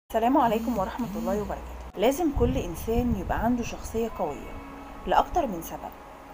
السلام عليكم ورحمة الله وبركاته لازم كل إنسان يبقى عنده شخصية قوية لأكتر من سبب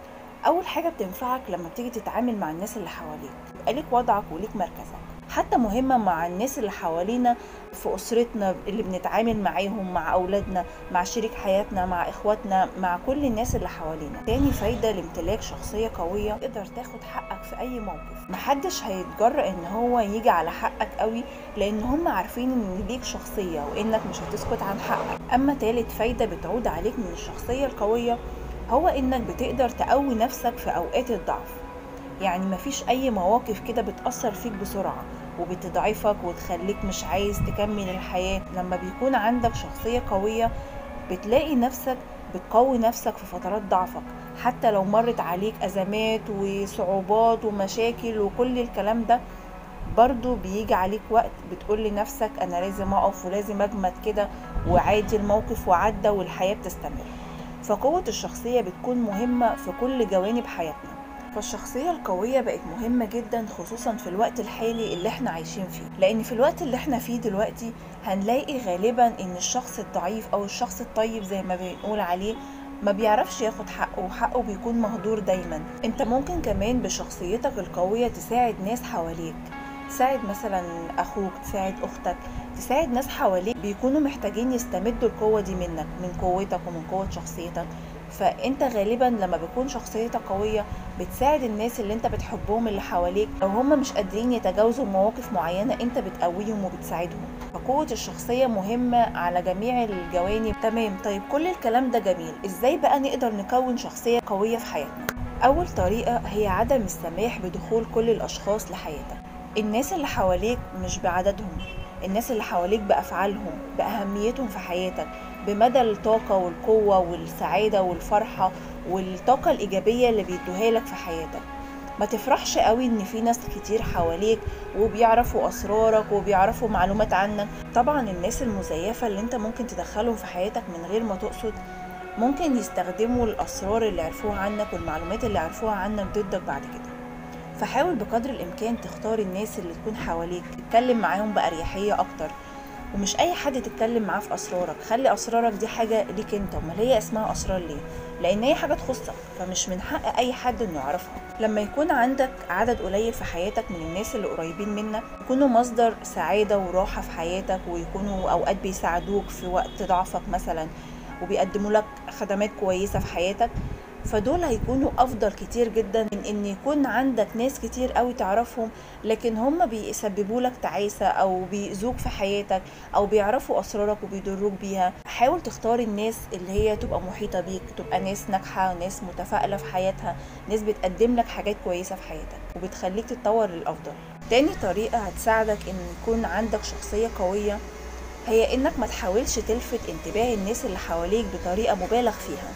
أول حاجة بتنفعك لما بتيجي تتعامل مع الناس اللي حواليك يبقى ليك وضعك وليك مركزك حتى مهمة مع الناس اللي حوالينا في أسرتنا اللي بنتعامل معاهم مع أولادنا مع شريك حياتنا مع إخواتنا مع كل الناس اللي حوالينا تاني فايدة لامتلاك شخصية قوية تقدر تاخد حقك في أي موقف محدش هيتجرأ إن هو يجي على حقك قوي لأن هم عارفين إن ليك شخصية وإنك مش هتسكت عن حقك أما تالت فايدة بتعود عليك من الشخصية القوية هو إنك بتقدر تقوي نفسك في أوقات الضعف يعني مفيش أي مواقف كده بتأثر فيك بسرعة وبتضعفك وتخليك مش عايز تكمل الحياة لما بيكون عندك شخصية قوية بتلاقي نفسك بتقوي نفسك في فترات ضعفك حتى لو مرت عليك أزمات وصعوبات ومشاكل وكل الكلام ده برضو بيجي عليك وقت بتقول لنفسك أنا لازم أقف ولازم أجمد كده وعادي الموقف وعدى والحياة بتستمر فقوة الشخصية بتكون مهمة في كل جوانب حياتنا فالشخصية القوية بقت مهمة جدا خصوصا في الوقت الحالي اللي احنا عايشين فيه لأن في الوقت اللي احنا فيه دلوقتي هنلاقي غالبا ان الشخص الضعيف او الشخص الطيب زي ما بنقول عليه ما بيعرفش ياخد حقه وحقه بيكون مهدور دايما انت ممكن كمان بشخصيتك القوية تساعد ناس حواليك تساعد مثلا اخوك تساعد اختك تساعد ناس حواليك بيكونوا محتاجين يستمدوا القوة دي منك من قوتك ومن قوة شخصيتك فانت غالبا لما بيكون شخصيتك قوية بتساعد الناس اللي انت بتحبهم اللي حواليك لو هم مش قادرين يتجاوزوا مواقف معينة انت بتقويهم وبتساعدهم فقوة الشخصية مهمة على جميع الجوانب تمام طيب كل الكلام ده جميل ازاي بقى نقدر نكون شخصية قوية في حياتنا اول طريقة هي عدم السماح بدخول كل الاشخاص لحياتك الناس اللي حواليك مش بعددهم الناس اللي حواليك بأفعالهم بأهميتهم في حياتك بمدى الطاقة والقوة والسعادة والفرحة والطاقة الإيجابية اللي بيدوها لك في حياتك ما تفرحش قوي ان في ناس كتير حواليك وبيعرفوا اسرارك وبيعرفوا معلومات عنك طبعا الناس المزيفة اللي انت ممكن تدخلهم في حياتك من غير ما تقصد ممكن يستخدموا الاسرار اللي عرفوها عنك والمعلومات اللي عرفوها عنك ضدك بعد كده فحاول بقدر الامكان تختار الناس اللي تكون حواليك تتكلم معاهم باريحيه اكتر ومش اي حد تتكلم معاه في اسرارك خلي اسرارك دي حاجه ليك انت امال هي اسمها اسرار ليه لان هي حاجه تخصك فمش من حق اي حد انه يعرفها لما يكون عندك عدد قليل في حياتك من الناس اللي قريبين منك يكونوا مصدر سعاده وراحه في حياتك ويكونوا اوقات بيساعدوك في وقت ضعفك مثلا وبيقدموا لك خدمات كويسه في حياتك فدول هيكونوا افضل كتير جدا من ان يكون عندك ناس كتير قوي تعرفهم لكن هم بيسببوا لك تعاسة او بيأذوك في حياتك او بيعرفوا اسرارك وبيضروك بيها حاول تختار الناس اللي هي تبقى محيطة بيك تبقى ناس ناجحة ناس متفائلة في حياتها ناس بتقدم لك حاجات كويسة في حياتك وبتخليك تتطور للافضل تاني طريقة هتساعدك ان يكون عندك شخصية قوية هي انك ما تحاولش تلفت انتباه الناس اللي حواليك بطريقة مبالغ فيها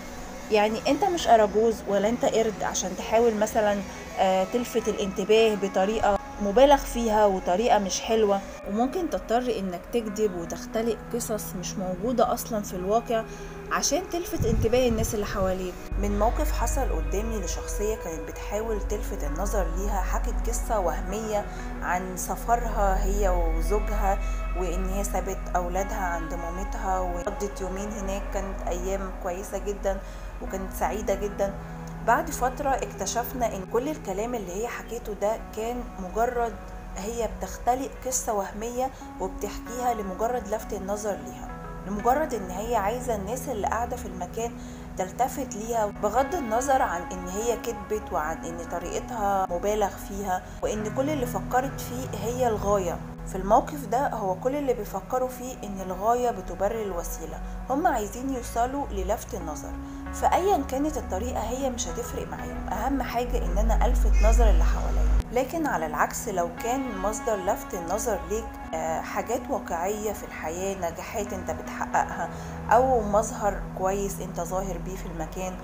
يعني انت مش اراجوز ولا انت قرد عشان تحاول مثلا تلفت الانتباه بطريقه مبالغ فيها وطريقه مش حلوه وممكن تضطر انك تكذب وتختلق قصص مش موجوده اصلا في الواقع عشان تلفت انتباه الناس اللي حواليك من موقف حصل قدامي لشخصيه كانت بتحاول تلفت النظر ليها حكت قصه وهميه عن سفرها هي وزوجها وان هي سابت اولادها عند مامتها وقضت يومين هناك كانت ايام كويسه جدا وكانت سعيده جدا بعد فترة اكتشفنا ان كل الكلام اللي هي حكيته ده كان مجرد هي بتختلق قصة وهمية وبتحكيها لمجرد لفت النظر ليها لمجرد ان هي عايزة الناس اللي قاعدة في المكان تلتفت ليها بغض النظر عن ان هي كذبت وعن ان طريقتها مبالغ فيها وان كل اللي فكرت فيه هي الغاية في الموقف ده هو كل اللي بيفكروا فيه ان الغاية بتبرر الوسيلة هم عايزين يوصلوا للفت النظر فايا كانت الطريقة هي مش هتفرق معاهم اهم حاجة ان انا الفت نظر اللي حواليا لكن على العكس لو كان مصدر لفت النظر ليك حاجات واقعية في الحياة نجاحات انت بتحققها او مظهر كويس انت ظاهر بيه في المكان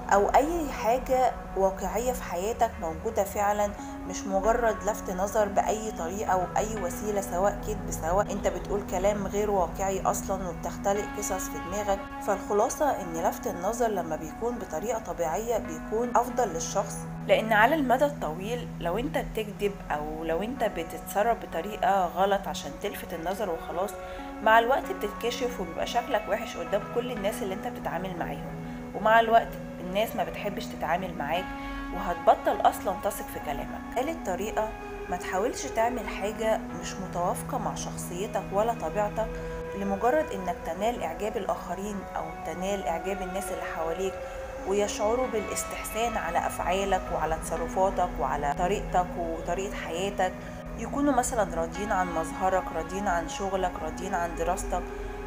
او اي حاجة واقعية في حياتك موجودة فعلا مش مجرد لفت نظر باي طريقة او باي وسيلة سواء كذب سواء انت بتقول كلام غير واقعي اصلا وبتختلق قصص في دماغك فالخلاصة ان لفت النظر لما بيكون بطريقة طبيعية بيكون افضل للشخص لان على المدى الطويل لو انت بتكذب او لو انت بتتصرف بطريقة غلط عشان تلفت النظر وخلاص مع الوقت بتتكشف وبيبقى شكلك وحش قدام كل الناس اللي انت بتتعامل معاهم ومع الوقت الناس ما بتحبش تتعامل معاك وهتبطل اصلا تثق في كلامك تالت طريقة ما تحاولش تعمل حاجة مش متوافقة مع شخصيتك ولا طبيعتك لمجرد انك تنال اعجاب الاخرين او تنال اعجاب الناس اللي حواليك ويشعروا بالاستحسان على افعالك وعلى تصرفاتك وعلى طريقتك وطريقة حياتك يكونوا مثلا راضيين عن مظهرك راضيين عن شغلك راضيين عن دراستك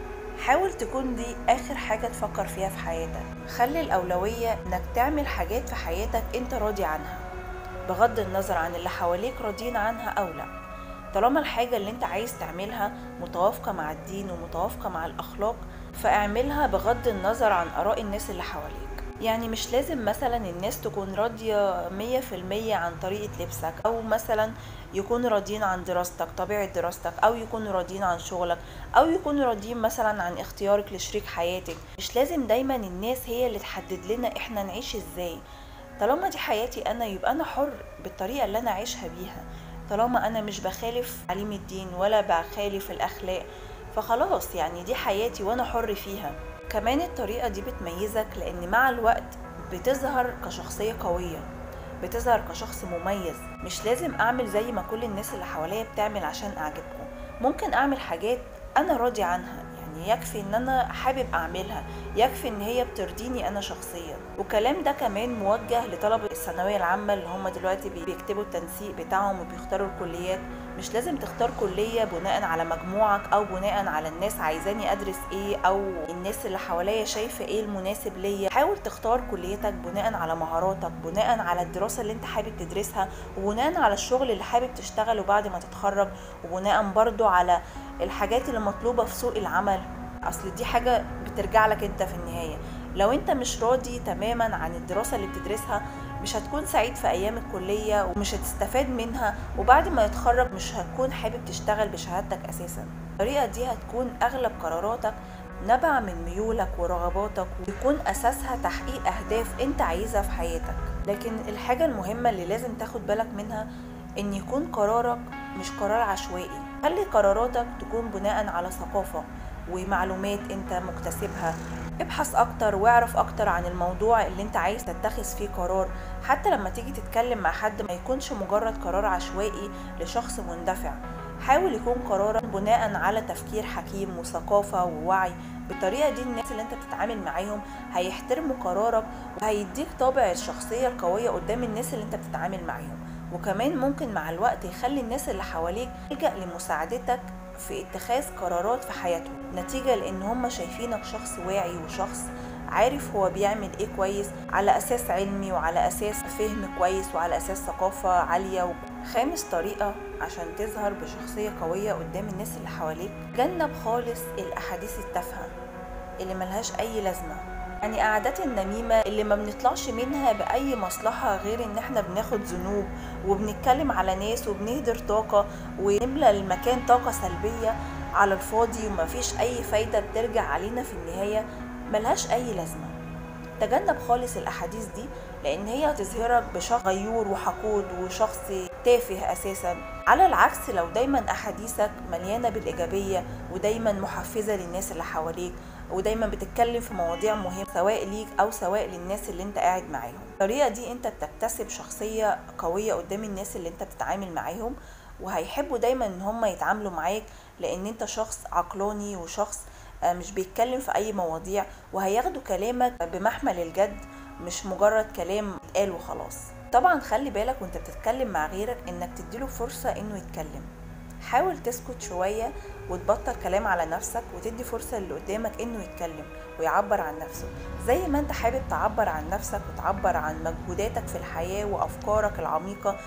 حاول تكون دي اخر حاجة تفكر فيها في حياتك خلي الاولوية انك تعمل حاجات في حياتك انت راضي عنها بغض النظر عن اللي حواليك راضيين عنها او لا طالما الحاجة اللي انت عايز تعملها متوافقة مع الدين ومتوافقة مع الاخلاق فاعملها بغض النظر عن اراء الناس اللي حواليك يعني مش لازم مثلا الناس تكون راضية مية في المية عن طريقة لبسك أو مثلا يكونوا راضيين عن دراستك طبيعة دراستك أو يكونوا راضيين عن شغلك أو يكونوا راضيين مثلا عن اختيارك لشريك حياتك مش لازم دايما الناس هي اللي تحدد لنا احنا نعيش ازاي طالما دي حياتي أنا يبقى أنا حر بالطريقة اللي أنا عايشها بيها طالما أنا مش بخالف تعليم الدين ولا بخالف الأخلاق فخلاص يعني دي حياتي وأنا حر فيها كمان الطريقة دي بتميزك لأن مع الوقت بتظهر كشخصية قوية بتظهر كشخص مميز مش لازم أعمل زي ما كل الناس اللي حواليا بتعمل عشان أعجبكم ممكن أعمل حاجات أنا راضي عنها يعني يكفي ان انا حابب اعملها يكفي ان هي بترضيني انا شخصيا وكلام ده كمان موجه لطلبة الثانوية العامة اللي هم دلوقتي بيكتبوا التنسيق بتاعهم وبيختاروا الكليات مش لازم تختار كلية بناء على مجموعك او بناء على الناس عايزاني ادرس ايه او الناس اللي حواليا شايفة ايه المناسب ليا حاول تختار كليتك بناء على مهاراتك بناء على الدراسة اللي انت حابب تدرسها وبناء على الشغل اللي حابب تشتغله بعد ما تتخرج وبناء برضو على الحاجات اللي مطلوبة في سوق العمل اصل دي حاجة بترجع لك انت في النهاية لو انت مش راضي تماما عن الدراسة اللي بتدرسها مش هتكون سعيد في ايام الكلية ومش هتستفاد منها وبعد ما يتخرج مش هتكون حابب تشتغل بشهادتك اساسا الطريقة دي هتكون اغلب قراراتك نبع من ميولك ورغباتك ويكون اساسها تحقيق اهداف انت عايزها في حياتك لكن الحاجة المهمة اللي لازم تاخد بالك منها ان يكون قرارك مش قرار عشوائي خلي قراراتك تكون بناء على ثقافة ومعلومات انت مكتسبها ابحث اكتر واعرف اكتر عن الموضوع اللي انت عايز تتخذ فيه قرار حتى لما تيجي تتكلم مع حد ما يكونش مجرد قرار عشوائي لشخص مندفع حاول يكون قرارا بناء على تفكير حكيم وثقافة ووعي بالطريقة دي الناس اللي انت بتتعامل معاهم هيحترموا قرارك وهيديك طابع الشخصية القوية قدام الناس اللي انت بتتعامل معاهم وكمان ممكن مع الوقت يخلي الناس اللي حواليك تلجأ لمساعدتك في اتخاذ قرارات في حياتهم نتيجة لان هم شايفينك شخص واعي وشخص عارف هو بيعمل ايه كويس على اساس علمي وعلى اساس فهم كويس وعلى اساس ثقافة عالية و... خامس طريقة عشان تظهر بشخصية قوية قدام الناس اللي حواليك جنب خالص الاحاديث التافهة اللي ملهاش اي لازمة يعني قعدات النميمة اللي ما بنطلعش منها بأي مصلحة غير إن إحنا بناخد ذنوب وبنتكلم على ناس وبنهدر طاقة ونملى المكان طاقة سلبية على الفاضي ومفيش أي فايدة بترجع علينا في النهاية ملهاش أي لازمة تجنب خالص الأحاديث دي لأن هي هتظهرك بشخص غيور وحقود وشخص تافه أساسا على العكس لو دايما أحاديثك مليانة بالإيجابية ودايما محفزة للناس اللي حواليك ودايما بتتكلم في مواضيع مهمة سواء ليك أو سواء للناس اللي انت قاعد معاهم الطريقة دي انت بتكتسب شخصية قوية قدام الناس اللي انت بتتعامل معاهم وهيحبوا دايما ان هم يتعاملوا معاك لان انت شخص عقلاني وشخص مش بيتكلم في اي مواضيع وهياخدوا كلامك بمحمل الجد مش مجرد كلام اتقال وخلاص طبعا خلي بالك وانت بتتكلم مع غيرك انك تديله فرصة انه يتكلم حاول تسكت شوية وتبطل كلام على نفسك وتدي فرصة اللي قدامك انه يتكلم ويعبر عن نفسه زي ما انت حابب تعبر عن نفسك وتعبر عن مجهوداتك في الحياة وافكارك العميقة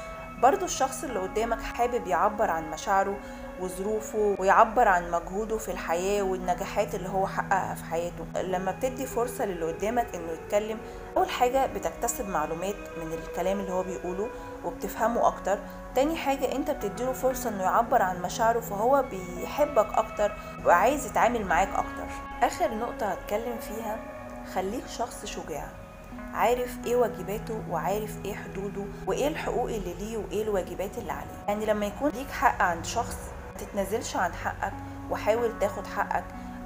برضو الشخص اللي قدامك حابب يعبر عن مشاعره وظروفه ويعبر عن مجهوده في الحياة والنجاحات اللي هو حققها في حياته لما بتدي فرصة للي قدامك انه يتكلم اول حاجة بتكتسب معلومات من الكلام اللي هو بيقوله وبتفهمه اكتر تاني حاجة انت بتديله فرصة انه يعبر عن مشاعره فهو بيحبك اكتر وعايز يتعامل معاك اكتر اخر نقطة هتكلم فيها خليك شخص شجاع عارف ايه واجباته وعارف ايه حدوده وايه الحقوق اللي ليه وايه الواجبات اللي عليه يعني لما يكون ليك حق عند شخص تتنازلش عن حقك وحاول تاخد حقك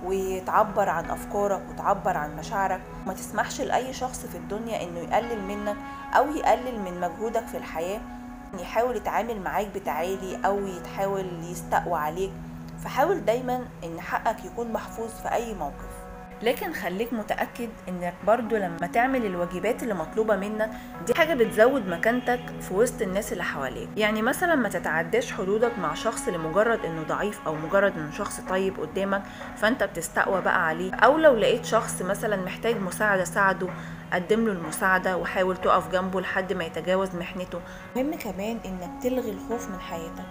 وتعبر عن افكارك وتعبر عن مشاعرك وما تسمحش لاي شخص في الدنيا انه يقلل منك او يقلل من مجهودك في الحياه يحاول يتعامل معاك بتعالي او يتحاول يستقوى عليك فحاول دايما ان حقك يكون محفوظ في اي موقف لكن خليك متأكد انك برضو لما تعمل الواجبات اللي مطلوبة منك دي حاجة بتزود مكانتك في وسط الناس اللي حواليك يعني مثلا ما تتعداش حدودك مع شخص لمجرد انه ضعيف او مجرد انه شخص طيب قدامك فانت بتستقوى بقى عليه او لو لقيت شخص مثلا محتاج مساعدة ساعده قدم له المساعدة وحاول تقف جنبه لحد ما يتجاوز محنته مهم كمان انك تلغي الخوف من حياتك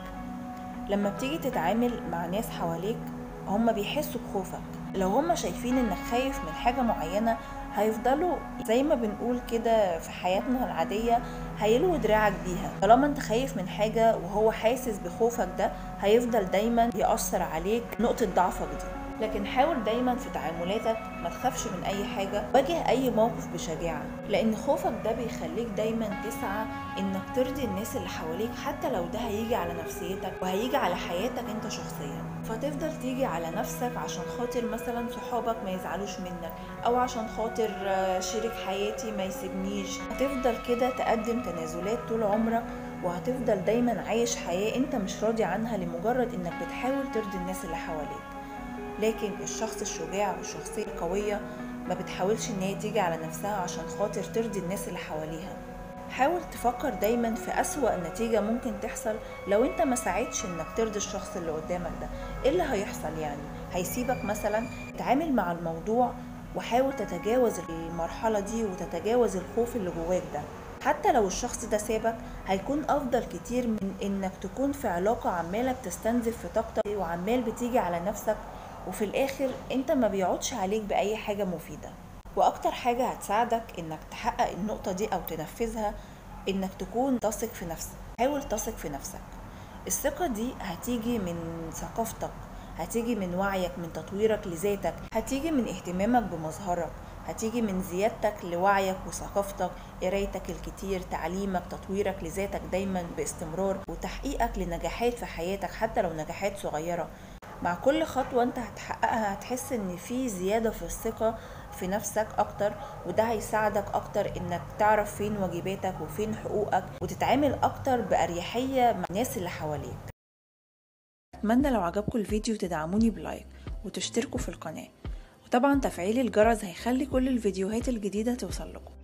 لما بتيجي تتعامل مع ناس حواليك هم بيحسوا بخوفك لو هم شايفين انك خايف من حاجة معينة هيفضلوا زي ما بنقول كده في حياتنا العادية هيلووا دراعك بيها طالما انت خايف من حاجة وهو حاسس بخوفك ده هيفضل دايما يأثر عليك نقطة ضعفك دي لكن حاول دايما في تعاملاتك ما تخافش من اي حاجة واجه اي موقف بشجاعة لان خوفك ده بيخليك دايما تسعى انك ترضي الناس اللي حواليك حتى لو ده هيجي على نفسيتك وهيجي على حياتك انت شخصيا فتفضل تيجي على نفسك عشان خاطر مثلا صحابك ما يزعلوش منك او عشان خاطر شريك حياتي ما يسيبنيش هتفضل كده تقدم تنازلات طول عمرك وهتفضل دايما عايش حياة انت مش راضي عنها لمجرد انك بتحاول ترضي الناس اللي حواليك لكن الشخص الشجاع والشخصية القوية ما بتحاولش ان هي تيجي على نفسها عشان خاطر ترضي الناس اللي حواليها حاول تفكر دايما في أسوأ نتيجة ممكن تحصل لو انت ما ساعدش انك ترضي الشخص اللي قدامك ده ايه اللي هيحصل يعني هيسيبك مثلا تعامل مع الموضوع وحاول تتجاوز المرحلة دي وتتجاوز الخوف اللي جواك ده حتى لو الشخص ده سابك هيكون افضل كتير من انك تكون في علاقة عمالة بتستنزف في طاقتك وعمال بتيجي على نفسك وفي الاخر انت ما بيقعدش عليك باي حاجة مفيدة واكتر حاجة هتساعدك انك تحقق النقطة دي او تنفذها انك تكون تثق في نفسك حاول تثق في نفسك الثقة دي هتيجي من ثقافتك هتيجي من وعيك من تطويرك لذاتك هتيجي من اهتمامك بمظهرك هتيجي من زيادتك لوعيك وثقافتك قرايتك الكتير تعليمك تطويرك لذاتك دايما باستمرار وتحقيقك لنجاحات في حياتك حتى لو نجاحات صغيرة مع كل خطوة انت هتحققها هتحس ان في زيادة في الثقة في نفسك اكتر وده هيساعدك اكتر انك تعرف فين واجباتك وفين حقوقك وتتعامل اكتر باريحية مع الناس اللي حواليك اتمنى لو عجبكم الفيديو تدعموني بلايك وتشتركوا في القناة وطبعا تفعيل الجرس هيخلي كل الفيديوهات الجديدة توصل لكم